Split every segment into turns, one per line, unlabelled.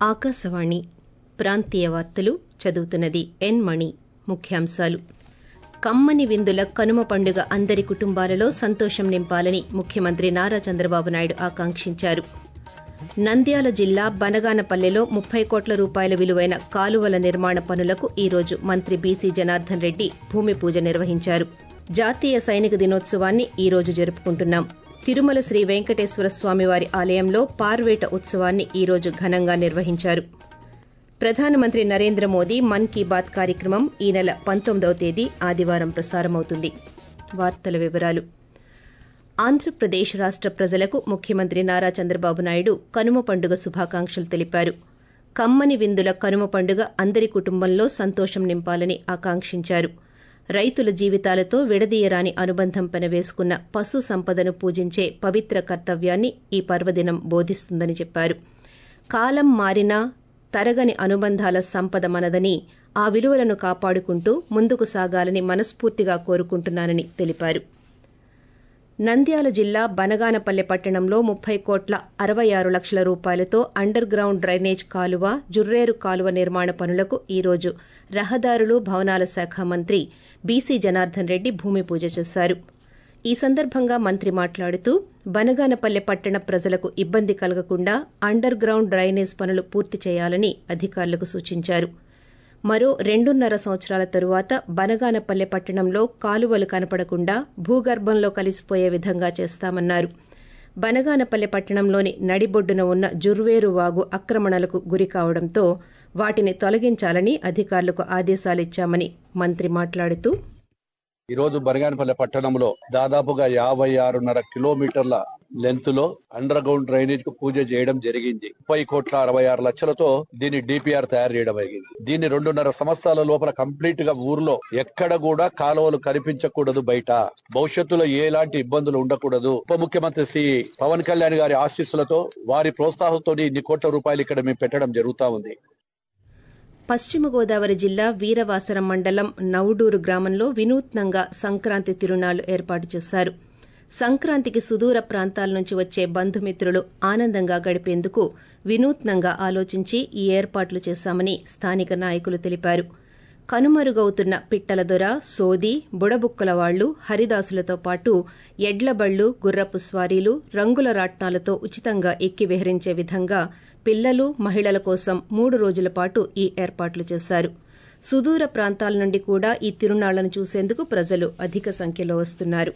ఆకాశవాణి ప్రాంతీయ వార్తలు చదువుతున్నది ఎన్ మణి ముఖ్యాంశాలు కమ్మని విందుల కనుమ పండుగ అందరి కుటుంబాలలో సంతోషం నింపాలని ముఖ్యమంత్రి నారా చంద్రబాబు నాయుడు ఆకాంక్షించారు నంద్యాల జిల్లా బనగానపల్లెలో ముప్పై కోట్ల రూపాయల విలువైన కాలువల నిర్మాణ పనులకు ఈ రోజు మంత్రి బీసీ జనార్దన్ రెడ్డి భూమి పూజ నిర్వహించారు జాతీయ సైనిక దినోత్సవాన్ని ఈ రోజు జరుపుకుంటున్నాం తిరుమల శ్రీ వెంకటేశ్వర స్వామివారి ఆలయంలో పార్వేట ఉత్సవాన్ని ఈ రోజు ఘనంగా నిర్వహించారు ప్రధానమంత్రి నరేంద్ర మోదీ మన్ కీ బాత్ కార్యక్రమం ఈ నెల పంతొమ్మిదవ తేదీ ఆదివారం ప్రసారమవుతుంది వార్తల వివరాలు ఆంధ్రప్రదేశ్ రాష్ట ప్రజలకు ముఖ్యమంత్రి నారా చంద్రబాబు నాయుడు కనుమ పండుగ శుభాకాంక్షలు తెలిపారు కమ్మని విందుల కనుమ పండుగ అందరి కుటుంబంలో సంతోషం నింపాలని ఆకాంక్షించారు రైతుల జీవితాలతో విడదీయరాని అనుబంధం పెనవేసుకున్న పశు సంపదను పూజించే పవిత్ర కర్తవ్యాన్ని ఈ పర్వదినం బోధిస్తుందని చెప్పారు కాలం మారినా తరగని అనుబంధాల సంపద మనదని ఆ విలువలను కాపాడుకుంటూ ముందుకు సాగాలని మనస్ఫూర్తిగా కోరుకుంటున్నానని తెలిపారు నంద్యాల జిల్లా బనగానపల్లె పట్టణంలో ముప్పై కోట్ల అరవై ఆరు లక్షల రూపాయలతో అండర్ గ్రౌండ్ డ్రైనేజ్ కాలువ జుర్రేరు కాలువ నిర్మాణ పనులకు ఈ రోజు రహదారులు భవనాల శాఖ మంత్రి బీసీ జనార్దన్ రెడ్డి భూమి పూజ చేశారు ఈ సందర్భంగా మంత్రి మాట్లాడుతూ బనగానపల్లె పట్టణ ప్రజలకు ఇబ్బంది కలగకుండా అండర్ గ్రౌండ్ డ్రైనేజ్ పనులు పూర్తి చేయాలని అధికారులకు సూచించారు మరో రెండున్నర సంవత్సరాల తరువాత బనగానపల్లె పట్టణంలో కాలువలు కనపడకుండా భూగర్భంలో కలిసిపోయే విధంగా చేస్తామన్నారు బనగానపల్లె పట్టణంలోని నడిబొడ్డున ఉన్న జుర్వేరు వాగు ఆక్రమణలకు గురి కావడంతో వాటిని తొలగించాలని అధికారులకు ఆదేశాలిచ్చామని మంత్రి మాట్లాడుతూ
ఈ రోజు బనగానపల్లె పట్టణంలో దాదాపుగా యాభై ఆరున్నర కిలోమీటర్ల లెంత్ లో అండర్ గ్రౌండ్ డ్రైనేజ్ కు పూజ చేయడం జరిగింది ముప్పై కోట్ల అరవై ఆరు లక్షలతో దీన్ని డిపిఆర్ తయారు చేయడం జరిగింది దీన్ని రెండున్నర సంవత్సరాల లోపల కంప్లీట్ గా ఊర్లో ఎక్కడ కూడా కాలువలు కనిపించకూడదు బయట భవిష్యత్తులో ఎలాంటి ఇబ్బందులు ఉండకూడదు ఉప ముఖ్యమంత్రి శ్రీ పవన్ కళ్యాణ్ గారి ఆశీస్సులతో వారి ప్రోత్సాహంతో ఇన్ని కోట్ల రూపాయలు ఇక్కడ మేము పెట్టడం జరుగుతా ఉంది
పశ్చిమ గోదావరి జిల్లా వీరవాసరం మండలం నవుడూరు గ్రామంలో వినూత్నంగా సంక్రాంతి తిరునాళ్లు ఏర్పాటు చేశారు సంక్రాంతికి సుదూర ప్రాంతాల నుంచి వచ్చే బంధుమిత్రులు ఆనందంగా గడిపేందుకు వినూత్నంగా ఆలోచించి ఈ ఏర్పాట్లు చేశామని స్థానిక నాయకులు తెలిపారు కనుమరుగవుతున్న పిట్టల దొర సోది బుడబుక్కల వాళ్లు హరిదాసులతో పాటు ఎడ్లబళ్లు గుర్రపు స్వారీలు రంగుల రాట్నాలతో ఉచితంగా ఎక్కి విహరించే విధంగా పిల్లలు మహిళల కోసం మూడు రోజుల పాటు ఈ ఏర్పాట్లు చేశారు సుదూర ప్రాంతాల నుండి కూడా ఈ తిరునాళ్లను చూసేందుకు ప్రజలు అధిక సంఖ్యలో వస్తున్నారు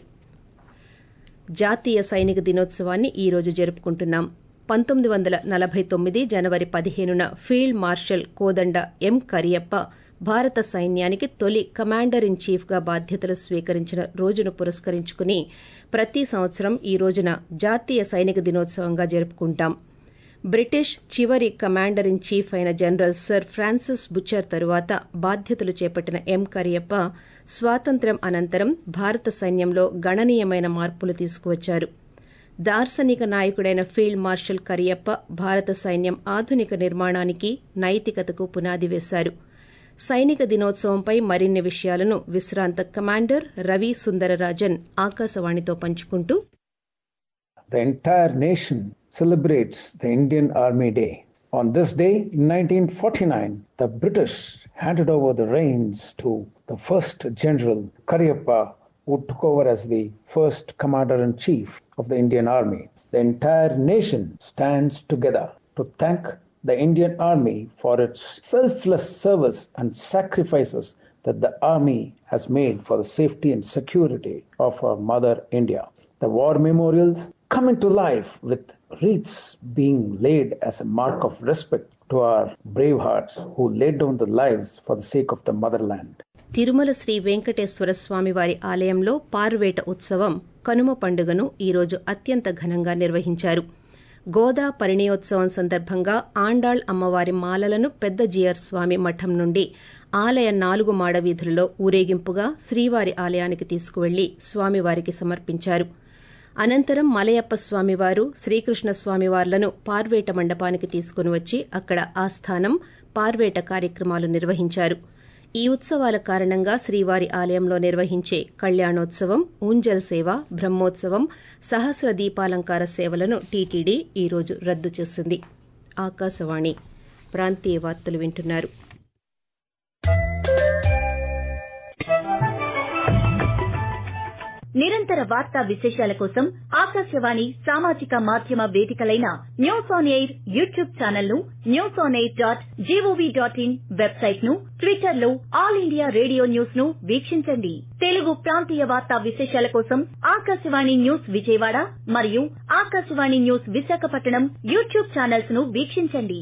జాతీయ సైనిక దినోత్సవాన్ని ఈ రోజు జరుపుకుంటున్నాం పంతొమ్మిది వందల నలభై తొమ్మిది జనవరి పదిహేనున field marshal Kodanda M Cariappa భారత సైన్యానికి తొలి కమాండర్ ఇన్ చీఫ్ గా బాధ్యతలు స్వీకరించిన రోజును పురస్కరించుకుని ప్రతి సంవత్సరం ఈ రోజున జాతీయ సైనిక దినోత్సవంగా జరుపుకుంటాం బ్రిటిష్ చివరి కమాండర్ ఇన్ చీఫ్ అయిన జనరల్ సర్ ఫ్రాన్సిస్ బుచ్చర్ తరువాత బాధ్యతలు చేపట్టిన ఎం కరియప్ప స్వాతంత్ర్యం అనంతరం భారత సైన్యంలో గణనీయమైన మార్పులు తీసుకువచ్చారు దార్శనిక నాయకుడైన ఫీల్డ్ మార్షల్ కరియప్ప భారత సైన్యం ఆధునిక నిర్మాణానికి నైతికతకు పునాది వేశారు సైనిక దినోత్సవంపై మరిన్ని విషయాలను విశ్రాంత కమాండర్ రవి సుందరరాజన్ ఆకాశవాణితో పంచుకుంటూ
The entire nation celebrates the Indian Army Day. On this day, in 1949, the British handed over the reins to the first General Karyappa, who took over as the first Commander in Chief of the Indian Army. The entire nation stands together to thank the Indian Army for its selfless service and sacrifices that the Army has made for the safety and security of our mother India. The war memorials come into life with wreaths being laid as a mark of respect to our brave hearts who laid down their lives for the sake of the motherland.
Tirumala Shri Venkateswara స్వామివారి ఆలయంలో పార్వేట ఉత్సవం కనుమ పండుగను ఈరోజు అత్యంత ఘనంగా నిర్వహించారు గోదా పరిణయోత్సవం సందర్భంగా ఆండాళ్ అమ్మవారి మాలలను పెద్ద జియర్ స్వామి మఠం నుండి ఆలయ నాలుగు మాడ వీధులలో ఊరేగింపుగా శ్రీవారి ఆలయానికి తీసుకువెళ్లి స్వామివారికి సమర్పించారు అనంతరం మలయప్ప స్వామివారు శ్రీకృష్ణ స్వామివార్లను పార్వేట మండపానికి తీసుకుని వచ్చి అక్కడ ఆస్థానం పార్వేట కార్యక్రమాలు నిర్వహించారు ఈ ఉత్సవాల కారణంగా శ్రీవారి ఆలయంలో నిర్వహించే కళ్యాణోత్సవం ఊంజల్ సేవ బ్రహ్మోత్సవం సహస్ర దీపాలంకార సేవలను టీటీడీ ఈరోజు రద్దు చేసింది ఆకాశవాణి ప్రాంతీయ వార్తలు వింటున్నారు
నిరంతర వార్తా విశేషాల కోసం ఆకాశవాణి సామాజిక మాధ్యమ వేదికలైన News On Air YouTube channel ను News On Air dot GOV dot in website ను ట్విట్టర్ లో ఆల్ ఇండియా రేడియో న్యూస్ ను వీక్షించండి తెలుగు ప్రాంతీయ వార్తా విశేషాల కోసం ఆకాశవాణి న్యూస్ విజయవాడ మరియు Akashvani News Visakhapatnam YouTube channels ను వీక్షించండి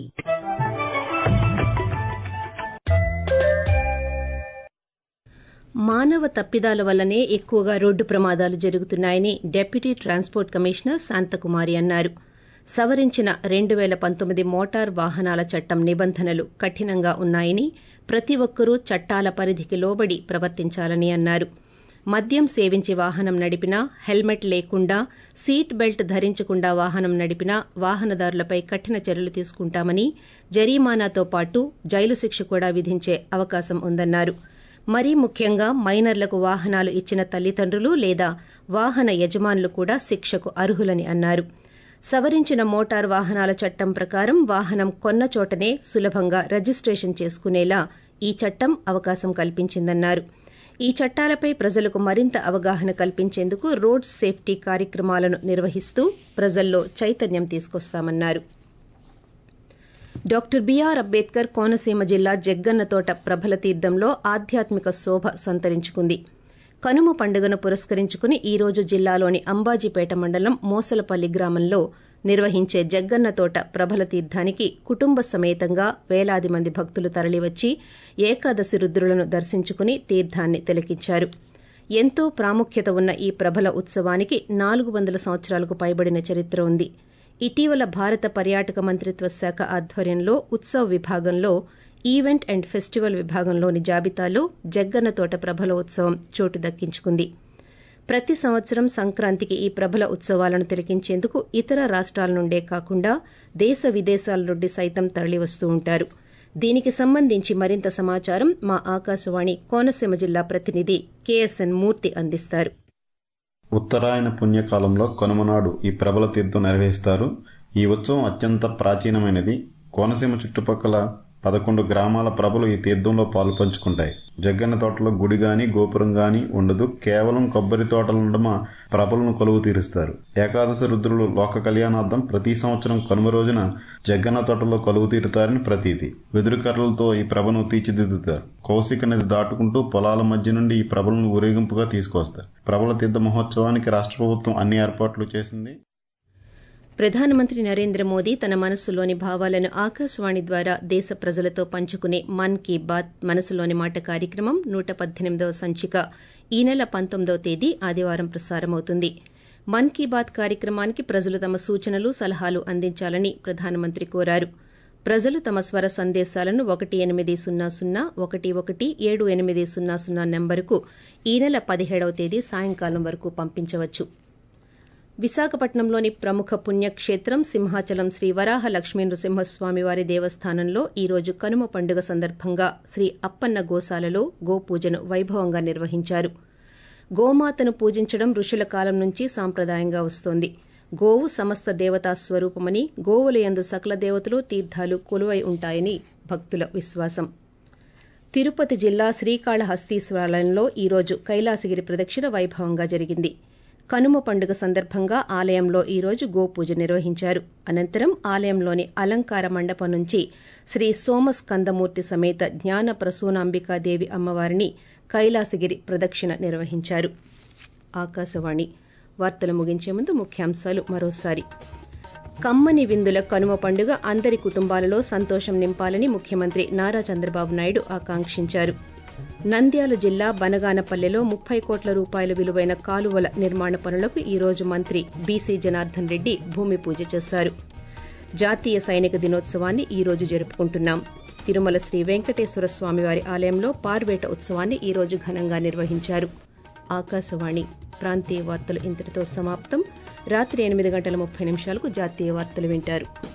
మానవ తప్పిదాల వల్లనే ఎక్కువగా రోడ్డు ప్రమాదాలు జరుగుతున్నాయని డిప్యూటీ ట్రాన్స్పోర్ట్ కమిషనర్ శాంతకుమారి అన్నారు సవరించిన రెండు పేల పంతొమ్మిది మోటార్ వాహనాల చట్టం నిబంధనలు కఠినంగా ఉన్నాయని ప్రతి ఒక్కరూ చట్టాల పరిధికి లోబడి ప్రవర్తించాలని అన్నారు మద్యం సేవించి వాహనం నడిపినా హెల్మెట్ లేకుండా సీట్ బెల్ట్ ధరించకుండా వాహనం నడిపినా వాహనదారులపై కఠిన చర్యలు తీసుకుంటామని జరిమానాతో పాటు జైలు శిక్ష కూడా విధించే అవకాశం ఉందన్నారు మరీ ముఖ్యంగా మైనర్లకు వాహనాలు ఇచ్చిన తల్లిదండ్రులు లేదా వాహన యజమానులు కూడా శిక్షకు అర్హులని అన్నారు సవరించిన మోటార్ వాహనాల చట్టం ప్రకారం వాహనం కొన్న చోటనే సులభంగా రిజిస్టేషన్ చేసుకునేలా ఈ చట్టం అవకాశం కల్పించిందన్నారు ఈ చట్టాలపై ప్రజలకు మరింత అవగాహన కల్పించేందుకు రోడ్ సేఫ్టీ కార్యక్రమాలను నిర్వహిస్తూ ప్రజల్లో చైతన్యం తీసుకొస్తామన్నారు డాక్టర్ బీఆర్ అంబేద్కర్ కోనసీమ జిల్లా జగ్గన్నతోట ప్రభల తీర్థంలో ఆధ్యాత్మిక శోభ సంతరించుకుంది కనుమ పండుగను పురస్కరించుకుని ఈ రోజు జిల్లాలోని అంబాజీపేట మండలం మోసలపల్లి గ్రామంలో నిర్వహించే జగ్గన్నతోట ప్రభల తీర్థానికి కుటుంబ సమేతంగా వేలాది మంది భక్తులు తరలివచ్చి ఏకాదశి రుద్రులను దర్శించుకుని తీర్థాన్ని తిలకించారు ఎంతో ప్రాముఖ్యత ఉన్న ఈ ప్రభల ఉత్సవానికి నాలుగు వందల సంవత్సరాలకు పైబడిన చరిత్ర ఉంది ఇటీవల భారత పర్యాటక మంత్రిత్వ శాఖ ఆధ్వర్యంలో ఉత్సవ్ విభాగంలో ఈవెంట్ అండ్ ఫెస్టివల్ విభాగంలోని జాబితాలో జగ్గన్న తోట ప్రభల ఉత్సవం చోటు దక్కించుకుంది ప్రతి సంవత్సరం సంక్రాంతికి ఈ ప్రభల ఉత్సవాలను తిలకించేందుకు ఇతర రాష్ట్రాల నుండే కాకుండా దేశ విదేశాల నుండి సైతం తరలివస్తూ ఉంటారు దీనికి సంబంధించి మరింత సమాచారం మా ఆకాశవాణి కోనసీమ జిల్లా ప్రతినిధి కెఎస్ఎన్ మూర్తి అందిస్తారు
ఉత్తరాయణ పుణ్యకాలంలో కనుమనాడు ఈ ప్రబల తీర్థం నిర్వహిస్తారు ఈ ఉత్సవం అత్యంత ప్రాచీనమైనది కోనసీమ చుట్టుపక్కల పదకొండు గ్రామాల ప్రభలు ఈ తీర్థంలో పాలు పంచుకుంటాయి జగ్గన్న తోటలో గుడి గాని గోపురం గాని ఉండదు కేవలం కొబ్బరి తోటల నడుమ ప్రభలను కొలువు తీరుస్తారు ఏకాదశి రుద్రులు లోక కళ్యాణార్థం ప్రతి సంవత్సరం కనుమ రోజున జగ్గన్న తోటలో కొలువు తీరుతారని ప్రతీతి వెదురు కర్రలతో ఈ ప్రభను తీర్చిదిద్దుతారు కౌశిక నది దాటుకుంటూ పొలాల మధ్య నుండి ఈ ప్రభలను ఊరేగింపుగా తీసుకొస్తారు ప్రభల తీర్థ మహోత్సవానికి రాష్ట్ర ప్రభుత్వం అన్ని ఏర్పాట్లు చేసింది
ప్రధానమంత్రి నరేంద్ర మోదీ తన మనస్సులోని భావాలను ఆకాశవాణి ద్వారా దేశ ప్రజలతో పంచుకునే మన్ కీ బాత్ మనసులోని మాట కార్యక్రమం నూట పద్దెనిమిదవ సంచిక ఈ నెల పంతొమ్మిదవ తేదీ ఆదివారం ప్రసారమవుతుంది మన్ కీ బాత్ కార్యక్రమానికి ప్రజలు తమ సూచనలు సలహాలు అందించాలని ప్రధానమంత్రి కోరారు ప్రజలు తమ స్వర సందేశాలను ఒకటి ఎనిమిది సున్నా సున్నా ఒకటి ఒకటి ఏడు ఎనిమిది సున్నా సున్నా నెంబరుకు ఈ నెల పదిహేడవ తేదీ సాయంకాలం వరకు పంపించవచ్చు విశాఖపట్నంలోని ప్రముఖ పుణ్యక్షేత్రం సింహాచలం శ్రీ వరాహ లక్ష్మీ నృసింహస్వామి వారి దేవస్థానంలో ఈ రోజు కనుమ పండుగ సందర్భంగా శ్రీ అప్పన్న గోశాలలో గోపూజను వైభవంగా నిర్వహించారు గోమాతను పూజించడం ఋషుల కాలం నుంచి సాంప్రదాయంగా వస్తోంది గోవు సమస్త దేవతా స్వరూపమని గోవులయందు సకల దేవతలు తీర్థాలు కొలువై ఉంటాయని భక్తుల విశ్వాసం తిరుపతి జిల్లా శ్రీకాళహస్తీశ్వరాలయంలో ఈరోజు కైలాసగిరి ప్రదక్షిణ వైభవంగా జరిగింది కనుమ పండుగ సందర్భంగా ఆలయంలో ఈరోజు గోపూజ నిర్వహించారు అనంతరం ఆలయంలోని అలంకార మండపం నుంచి శ్రీ సోమస్కందమూర్తి సమేత జ్ఞాన ప్రసూనాంబికాదేవి అమ్మవారిని కైలాసగిరి ప్రదక్షిణ నిర్వహించారు ఆకాశవాణి వార్తలు ముగించే ముందు ముఖ్యాంశాలు మరోసారి కమ్మని విందుల కనుమ పండుగ అందరి కుటుంబాలలో సంతోషం నింపాలని ముఖ్యమంత్రి నారా చంద్రబాబు నాయుడు ఆకాంక్షించారు నంద్యాల జిల్లా బనగానపల్లెలో ముప్పై కోట్ల రూపాయల విలువైన కాలువల నిర్మాణ పనులకు ఈ రోజు మంత్రి బీసీ జనార్దన్ రెడ్డి భూమి పూజ చేశారు జాతీయ సైనిక దినోత్సవాన్ని ఈ రోజు జరుపుకుంటున్నాం తిరుమల శ్రీ వెంకటేశ్వర స్వామివారి ఆలయంలో పార్వేట ఉత్సవాన్ని ఈ రోజు ఘనంగా నిర్వహించారు ఆకాశవాణి ప్రాంతీయ వార్తలు ఇంతటితో సమాప్తం రాత్రి ఎనిమిది గంటల ముప్పై నిమిషాలకు జాతీయ వార్తలు వింటారు